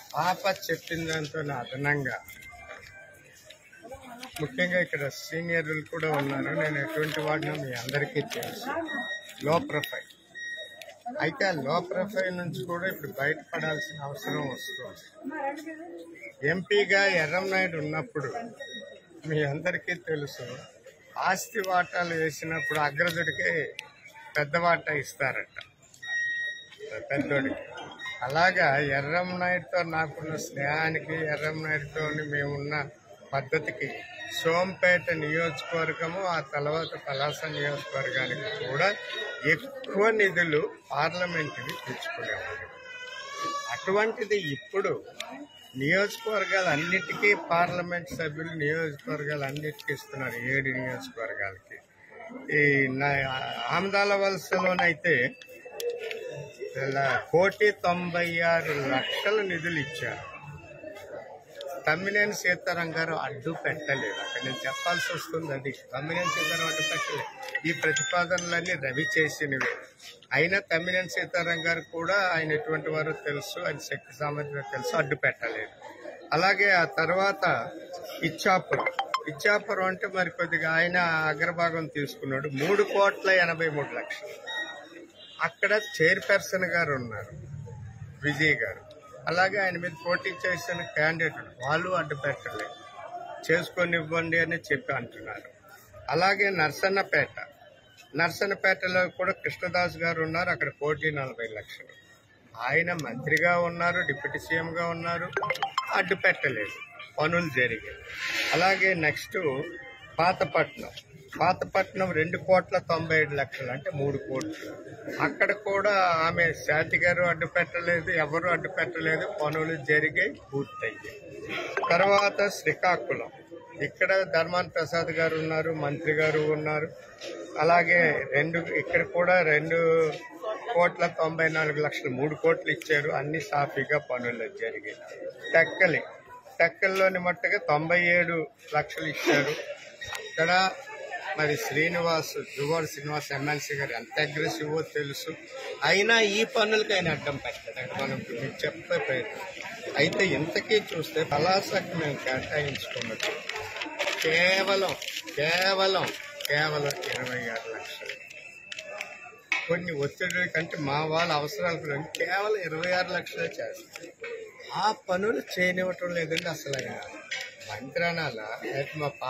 పాప చెప్పిన దాంతో అదనంగా ముఖ్యంగా ఇక్కడ సీనియర్లు కూడా ఉన్నారు నేను ఎటువంటి వాడినో మీ అందరికీ తెలుసు లో ప్రొఫైల్ అయితే ఆ లో ప్రొఫైల్ నుంచి కూడా ఇప్పుడు బయటపడాల్సిన అవసరం వస్తుంది ఎంపీగా ఎర్రంనాయుడు ఉన్నప్పుడు మీ అందరికీ తెలుసు ఆస్తి వాటాలు వేసినప్పుడు అగ్రజుడికి పెద్ద వాటా ఇస్తారట పెద్దోడికి అలాగా ఎర్రంనాయుడుతో నాకున్న స్నేహానికి ఎర్రంనాయుడుతో మేమున్న పద్ధతికి సోంపేట నియోజకవర్గము ఆ తర్వాత పలాస నియోజకవర్గానికి కూడా ఎక్కువ నిధులు పార్లమెంటుకి తెచ్చుకునేవారు అటువంటిది ఇప్పుడు నియోజకవర్గాలు అన్నిటికీ పార్లమెంట్ సభ్యులు నియోజకవర్గాలు అన్నిటికీ ఇస్తున్నారు ఏడు నియోజకవర్గాలకి ఈ నా ఆమదాల వలసలోనైతే ఇలా కోటి తొంభై ఆరు లక్షల నిధులు ఇచ్చారు తమ్మినేని సీతారాం గారు అడ్డు పెట్టలేదు అక్కడ నేను చెప్పాల్సి వస్తుంది అది తమ్మినేని సీతారాం అడ్డు పెట్టలేదు ఈ ప్రతిపాదనలన్నీ రవి చేసినవే అయినా తమ్మినేని సీతారాం గారు కూడా ఆయన ఎటువంటి వారో తెలుసు ఆయన శక్తి సామర్థ్యం తెలుసు అడ్డు పెట్టలేదు అలాగే ఆ తర్వాత ఇచ్చాపురం ఇచ్చాపురం అంటే మరి కొద్దిగా ఆయన అగ్రభాగం తీసుకున్నాడు మూడు కోట్ల ఎనభై మూడు లక్షలు అక్కడ చైర్పర్సన్ గారు ఉన్నారు విజయ్ గారు అలాగే ఆయన మీద పోటీ చేసిన క్యాండిడేట్ వాళ్ళు అడ్డు పెట్టలేదు చేసుకొని ఇవ్వండి అని చెప్పి అంటున్నారు అలాగే నర్సన్నపేట నర్సన్నపేటలో కూడా కృష్ణదాస్ గారు ఉన్నారు అక్కడ కోటి నలభై లక్షలు ఆయన మంత్రిగా ఉన్నారు డిప్యూటీ సీఎంగా ఉన్నారు అడ్డు పెట్టలేదు పనులు జరిగాయి అలాగే నెక్స్ట్ పాతపట్నం పాతపట్నం రెండు కోట్ల తొంభై ఏడు లక్షలు అంటే మూడు కోట్లు అక్కడ కూడా ఆమె శాంతి గారు అడ్డు పెట్టలేదు ఎవరు అడ్డు పెట్టలేదు పనులు జరిగాయి పూర్తయ్యాయి తర్వాత శ్రీకాకుళం ఇక్కడ ధర్మాన్ ప్రసాద్ గారు ఉన్నారు మంత్రి గారు ఉన్నారు అలాగే రెండు ఇక్కడ కూడా రెండు కోట్ల తొంభై నాలుగు లక్షలు మూడు కోట్లు ఇచ్చారు అన్ని సాఫీగా పనులు జరిగాయి టెక్కలి టెక్కల్లోని మట్టుగా తొంభై ఏడు లక్షలు ఇచ్చారు ఇక్కడ మరి శ్రీనివాస్ జువార్ శ్రీనివాస్ ఎమ్మెల్సీ గారు ఎంత అగ్రెసివ్ తెలుసు అయినా ఈ పనులకి ఆయన అడ్డం పెట్టాడు మనం మీకు చెప్పే ప్రయత్నం అయితే ఇంతకీ చూస్తే పలాసకి మేము కేటాయించుకున్నది కేవలం కేవలం కేవలం ఇరవై ఆరు లక్షలు కొన్ని ఒత్తిడి కంటే మా వాళ్ళ అవసరాలు కూడా కేవలం ఇరవై ఆరు లక్షలే చేస్తారు ఆ పనులు చేయనివ్వటం లేదండి అసలు మంత్రానాల మా